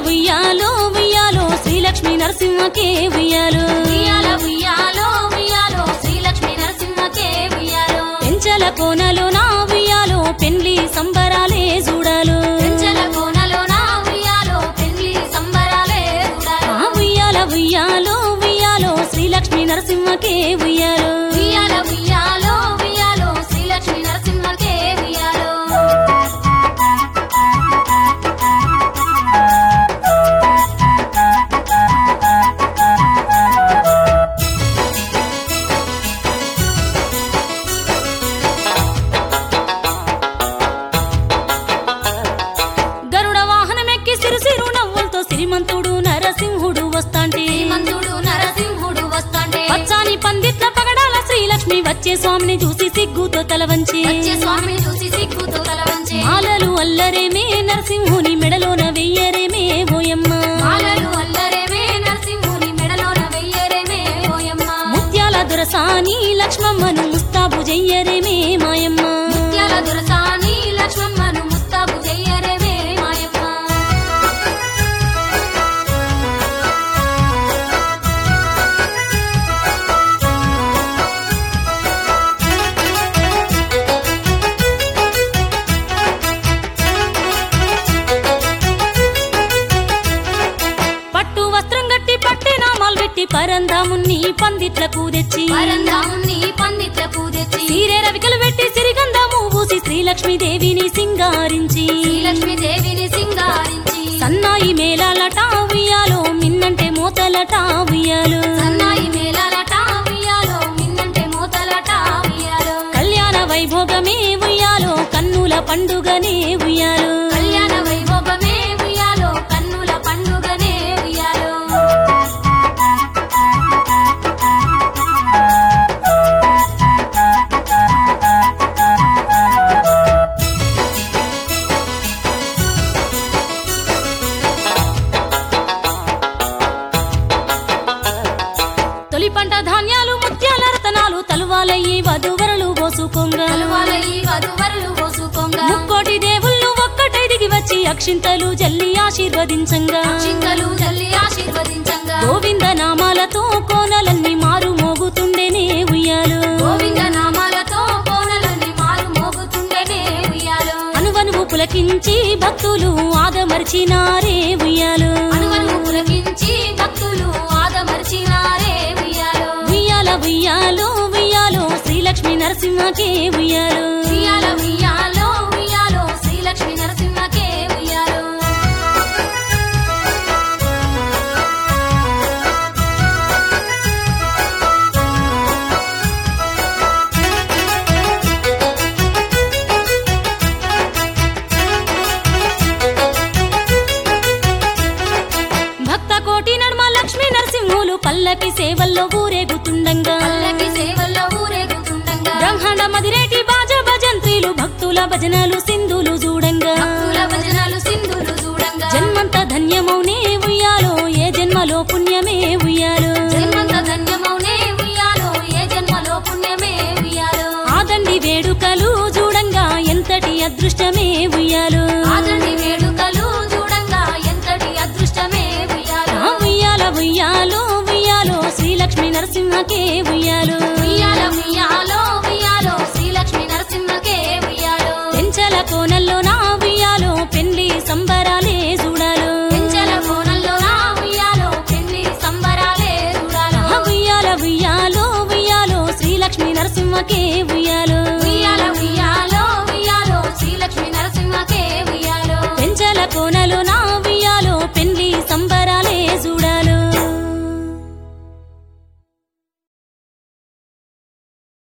ఉయ్యాలో ఉయ్యాలో శ్రీలక్ష్మి నరసింహకే ఉయ్యాలో ఉయ్యాల ఉయ్యాలో ఉయ్యాలో శ్రీలక్ష్మి నరసింహకే ఉయ్యాలో పెంచల కోనలో నా ఉయ్యాలో పెండ్లి సంబరాలే చూడాలో పెంచల కోనలో నా ఉయ్యాలో పెళ్లి సంబరాలే ఆ ఉడాలో ఉయ్యాల ఉయ్యాలో ఉయ్యాలో శ్రీలక్ష్మి నరసింహకే ఉయ్యాలో ఉయ్యాల ఉయ్యాలో ఉయ్యాలో శ్రీలక్ష్మి నరసింహకే ఉయ్యాలో గరుడ వాహనమెక్కి సిరుసిరు నవ్వులతో శ్రీమంతుడు నరసింహుడు వస్తాంటే శ్రీమంతుడు నరసింహుడు వస్తాంటే పచ్చాని పందిట్ల పగడాల శ్రీలక్ష్మి వచ్చే స్వామిని చూసి సిగ్గుతో తల వంచి వచ్చే స్వామిని చూసి సిగ్గుతో తల వంచే మాలలు అల్లరేమే నరసింహుని మెడలోన వెయ్యరేమే ఓయమ్మ మాలలు అల్లరేమే నరసింహుని మెడలోన వెయ్యరేమే ఓయమ్మ ముత్యాల దొరసాని లక్ష్మమ్మను ముస్తాబు చెయ్యరేమే మాయమ్మ ముత్యాల దురసాని లక్ష్మమ్మను ముస్తాబు చెయ్యరేమే మాయమ్మ పట్టు వస్త్రం గట్టి పట్టే నామాలు పెట్టి పరందాముని పందిట్లకు తెచ్చి పరంధాముని పందిట్లకు తెచ్చి సీరే రవికలు పెట్టి సిరిగంధము పూసి శ్రీలక్ష్మి దేవిని సింగారించి శ్రీలక్ష్మి దేవిని సింగారించి సన్నాయి మేళాలట ఉయ్యాలో మిన్నంటే మోతలట ఉయ్యాలో సన్నాయి మేళాలట ఉయ్యాలో మిన్నంటే మోతలట ఉయ్యాలో కళ్యాణ వైభోగమే ఉయ్యాలో కన్నుల పండుగనే ఉయ్యాలో కళ్యాణ వైభోగమే ఉయ్యాలో కన్నుల పండుగనే ఉయ్యాలో తొలి పంట ధాన్యాలు ముత్యాల రతనాలు తలువాలయ్యి వధువరలు పోసుకోంగ కలువాల ఈ వధువరులు పోసుకోంగా ముక్కోటి దేవుళ్ళు ఒక్కటై దిగి వచ్చి అక్షింతలు జల్లి ఆశీర్వదించంగా చింతలు జల్లి ఆశీర్వదించంగా గోవింద నామాలతో కోనలన్నీ మారు మోగుతుండేనే ఉయ్యాలు గోవింద నామాలతో కోనలన్నీ మారు మోగుతుండేనే ఉయ్యాలో అనువనువు పులకించి భక్తులు ఆదమర్చినారే ఉయ్యాలు అనువను పులకించి భక్తులు ఆదమర్చినారే ఉయ్యాలో ఉయ్యాల ఉయ్యాలో ఉయ్యాలో శ్రీలక్ష్మి నరసింహకే ఉయ్యాలు ఉయ్యాల ఉయ్యాలో ఉయ్యాలో శ్రీలక్ష్మి నరసింహకే ఉయ్యాలో భక్త కోటి నడుమ లక్ష్మీ నరసింహులు పల్లకి సేవల్లో ఊరేగుతుండంగా పల్లకి సేవల్లో ఊరేగుతుండగా బ్రహ్మాండ మదిరేటి బాజ భజంత్రీలు భక్తుల భజనలు సింధులు చూడంగా భక్తుల భజనలు సింధులు చూడంగా జన్మంత ధన్యమౌనే ఉయ్యాలో ఏ జన్మలో పుణ్యమే ఉయ్యాలో జన్మంత ధన్యమౌనే ఉయ్యాలో ఏ జన్మలో పుణ్యమే ఉయ్యాలో ఆదండి వేడుకలు చూడంగా ఎంతటి అదృష్టమే ఉయ్యాలో ఆదండి వేడుకలు చూడంగా ఎంతటి అదృష్టమే ఉయ్యాలో ఆ ఉయ్యాల ఉయ్యాలో ఉయ్యాలో శ్రీలక్ష్మి నరసింహకే ఉయ్యాలో ఉయ్యాల ఉయ్యాలో ఉయ్యాలో శ్రీలక్ష్మి నరసింహకే ఉయ్యాలో పెంచల కోనల్లో నా ఉయ్యాలో పెళ్లి సంబరాలే చూడాలో పెంచల కోణంలో నా ఉయ్యాలో పెళ్లి సంబరాలే చూడాలో ఆ ఉయ్యాల ఉయ్యాలో ఉయ్యాలో శ్రీలక్ష్మి నరసింహకే ఉయ్యాలో